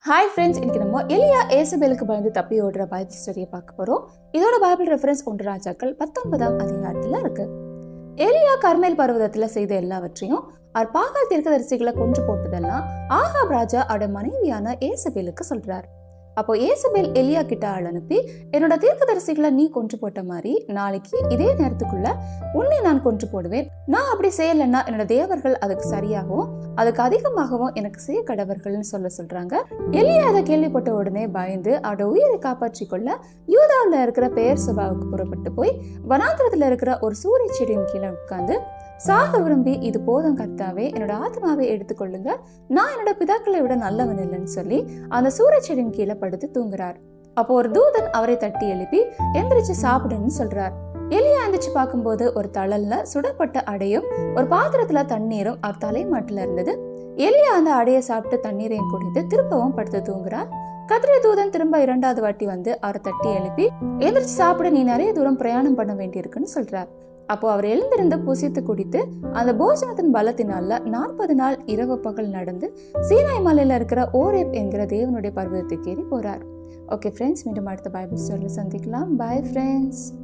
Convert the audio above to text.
hi friends இன்னைக்கு நம்ம எலியா ஏசபேலுக்கு பயந்து தப்பி ஓடுற பைபிள் ஸ்டோரியை பார்க்க போறோம் இதோட பைபிள் ரெஃபரன்ஸ் ஒன்று ராஜாக்கள் பத்தொன்பதாம் அதிகாரத்துல இருக்கு எலியா கர்மேல் பர்வதத்துல செய்த எல்லாவற்றையும் அவர் பாகால் தீர்க்கதரிசிகளை கொன்று போட்டதெல்லாம் ஆகாப் ராஜா அவருடைய மனைவியான ஏசபேலுக்கு சொல்றார் அப்போ ஏசபேல் எலியா கிட்ட ஆள் அனுப்பி என்னோட தீர்க்கதரிசிகளை நீ கொன்று போட்ட மாதிரி நாளைக்கு இதே நேரத்துக்குள்ள உன்னை நான் கொன்று போடுவேன் நான் அப்படி செய்யலைன்னா என்னோட தேவர்கள் அதுக்கு சரியாகவும் அதுக்கு அதிகமாகவும் எனக்கு செய்ய கடவர்கள்னு சொல்ல சொல்றாங்க எலியா அதை கேள்விப்பட்ட உடனே பயந்து அவரோட உயிரை காப்பாற்றிக் கொள்ள யூதாவில் இருக்கிற பெயர் சபாவுக்கு புறப்பட்டு போய் வனாந்திரத்துல இருக்கிற ஒரு சூரிய செடியின் கீழே உட்கார்ந்து சாக விரும்பி இது போதும் கர்த்தாவே என்னோட ஆத்மாவை எடுத்துக்கொள்ளுங்க நான் என்னோட பிதாக்களை விட நல்லவன் இல்லைன்னு சொல்லி அந்த சூரிய செடியின் கீழே படுத்து தூங்குறார் அப்போ ஒரு தூதன் அவரை தட்டி எழுப்பி எந்திரிச்சு சாப்பிடுன்னு சொல்றார் எலியா எந்திரிச்சு பார்க்கும்போது ஒரு தழல்ல சுடப்பட்ட அடையும் ஒரு பாத்திரத்துல தண்ணீரும் அவர் தலைமாட்டுல இருந்தது எலியா அந்த அடைய சாப்பிட்டு தண்ணீரையும் குடித்து திரும்பவும் படுத்து தூங்குறார் கதிரை தூதன் திரும்ப இரண்டாவது வாட்டி வந்து அவரை தட்டி எழுப்பி எந்திரிச்சு சாப்பிட நீ நிறைய தூரம் பிரயாணம் பண்ண வேண்டியிருக்குன்னு சொல்றார் அப்போ அவர் எழுந்திருந்து புசித்து குடித்து அந்த போஜனத்தின் பலத்தினால நாற்பது நாள் இரவு பகல் நடந்து சீனாய் மலையில இருக்கிற ஓரேப் என்கிற தேவனுடைய பர்வதத்துக்கு ஏறி போறார் ஓகே ஃப்ரெண்ட்ஸ் மீண்டும் அடுத்த பைபிள் ஸ்டோரியில் சந்திக்கலாம் பாய் ஃப்ரெண்ட்ஸ்